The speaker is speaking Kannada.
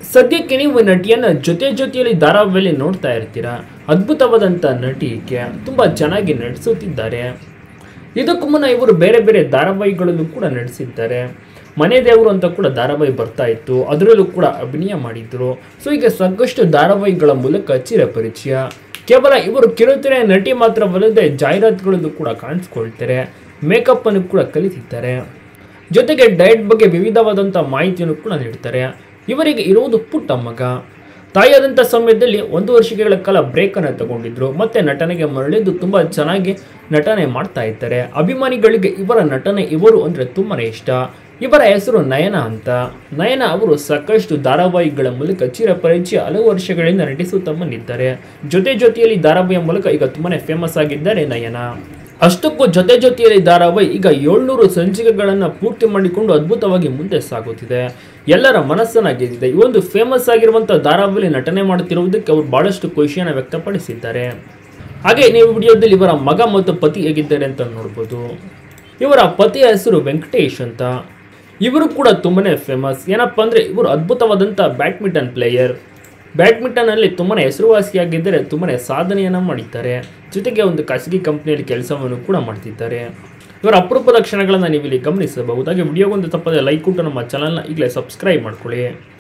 ಸದ್ಯಕ್ಕೆ ನೀವು ನಟಿಯನ್ನ ಜೊತೆ ಜೊತೆಯಲ್ಲಿ ಧಾರಾವಾಹಿಯಲ್ಲಿ ನೋಡ್ತಾ ಇರ್ತೀರಾ ಅದ್ಭುತವಾದಂಥ ನಟಿ ಈಕೆ ತುಂಬ ಚೆನ್ನಾಗಿ ನಟಿಸುತ್ತಿದ್ದಾರೆ ಇದಕ್ಕೂ ಮುನ್ನ ಇವರು ಬೇರೆ ಬೇರೆ ಧಾರಾವಾಹಿಗಳಲ್ಲೂ ಕೂಡ ನಟಿಸಿದ್ದಾರೆ ಮನೆ ದೇವರು ಅಂತ ಕೂಡ ಧಾರಾವಾಹಿ ಬರ್ತಾ ಇತ್ತು ಅದರಲ್ಲೂ ಕೂಡ ಅಭಿನಯ ಮಾಡಿದ್ರು ಸೊ ಈಗ ಸಾಕಷ್ಟು ಧಾರಾವಾಹಿಗಳ ಮೂಲಕ ಚಿರಪರಿಚಯ ಕೇವಲ ಇವರು ಕಿರುತೆರೆ ನಟಿ ಮಾತ್ರವಲ್ಲದೆ ಜಾಹೀರಾತುಗಳಲ್ಲೂ ಕೂಡ ಕಾಣಿಸ್ಕೊಳ್ತಾರೆ ಮೇಕಪ್ ಅನ್ನು ಕೂಡ ಕಲಿತಿದ್ದಾರೆ ಜೊತೆಗೆ ಡಯಟ್ ಬಗ್ಗೆ ವಿವಿಧವಾದಂಥ ಮಾಹಿತಿಯನ್ನು ಕೂಡ ನೀಡ್ತಾರೆ ಇವರಿಗೆ ಇರುವುದು ಪುಟ್ಟ ಮಗ ತಾಯಿಯಾದಂಥ ಸಮಯದಲ್ಲಿ ಒಂದು ವರ್ಷಗಳ ಕಾಲ ಬ್ರೇಕನ್ನು ತಗೊಂಡಿದ್ರು ಮತ್ತೆ ನಟನೆಗೆ ಮರಳಿದ್ದು ತುಂಬ ಚೆನ್ನಾಗಿ ನಟನೆ ಮಾಡ್ತಾ ಇದ್ದಾರೆ ಅಭಿಮಾನಿಗಳಿಗೆ ಇವರ ನಟನೆ ಇವರು ಅಂದರೆ ತುಂಬಾ ಇಷ್ಟ ಇವರ ಹೆಸರು ನಯನ ಅಂತ ನಯನ ಅವರು ಸಾಕಷ್ಟು ಧಾರಾವಾಹಿಗಳ ಮೂಲಕ ಚಿರಪರಿಚಯ ಹಲವು ವರ್ಷಗಳಿಂದ ನಟಿಸುತ್ತಾ ಬಂದಿದ್ದಾರೆ ಜೊತೆ ಜೊತೆಯಲ್ಲಿ ಧಾರಾವಾಹಿಯ ಮೂಲಕ ಈಗ ತುಂಬಾನೇ ಫೇಮಸ್ ಆಗಿದ್ದಾರೆ ನಯನ ಅಷ್ಟಕ್ಕೂ ಜೊತೆ ಜೊತೆಯಲ್ಲಿ ಧಾರಾವಾಹಿ ಈಗ ಏಳ್ನೂರು ಸಂಚಿಕೆಗಳನ್ನು ಪೂರ್ತಿ ಮಾಡಿಕೊಂಡು ಅದ್ಭುತವಾಗಿ ಮುಂದೆ ಸಾಗುತ್ತಿದೆ ಎಲ್ಲರ ಮನಸ್ಸನ್ನ ಗೆದ್ದಿದೆ ಈ ಒಂದು ಫೇಮಸ್ ಆಗಿರುವಂಥ ಧಾರಾವಾಹಿಯಲ್ಲಿ ನಟನೆ ಮಾಡುತ್ತಿರುವುದಕ್ಕೆ ಅವರು ಬಹಳಷ್ಟು ಖುಷಿಯನ್ನು ವ್ಯಕ್ತಪಡಿಸಿದ್ದಾರೆ ಹಾಗೆ ನೀವು ವಿಡಿಯೋದಲ್ಲಿ ಇವರ ಮಗ ಮತ್ತು ಪತಿ ಹೇಗಿದ್ದಾರೆ ಅಂತ ನೋಡ್ಬೋದು ಇವರ ಪತಿಯ ಹೆಸರು ವೆಂಕಟೇಶ್ ಅಂತ ಇವರು ಕೂಡ ತುಂಬಾನೇ ಫೇಮಸ್ ಏನಪ್ಪ ಅಂದರೆ ಇವರು ಅದ್ಭುತವಾದಂಥ ಬ್ಯಾಡ್ಮಿಂಟನ್ ಪ್ಲೇಯರ್ ಬ್ಯಾಡ್ಮಿಂಟನಲ್ಲಿ ತುಂಬಾ ಹೆಸರುವಾಸಿಯಾಗಿದ್ದರೆ ತುಂಬಾ ಸಾಧನೆಯನ್ನು ಮಾಡಿದ್ದಾರೆ ಜೊತೆಗೆ ಒಂದು ಖಾಸಗಿ ಕಂಪ್ನಿಯಲ್ಲಿ ಕೆಲಸವನ್ನು ಕೂಡ ಮಾಡ್ತಿದ್ದಾರೆ ಇವರ ಅಪರೂಪದ ಕ್ಷಣಗಳನ್ನು ನೀವು ಇಲ್ಲಿ ಗಮನಿಸಬಹುದು ಹಾಗೆ ವಿಡಿಯೋಗೊಂದು ತಪ್ಪದೆ ಲೈಕ್ ಕೊಟ್ಟು ನಮ್ಮ ಚಾನಲ್ನ ಈಗಲೇ ಸಬ್ಸ್ಕ್ರೈಬ್ ಮಾಡ್ಕೊಳ್ಳಿ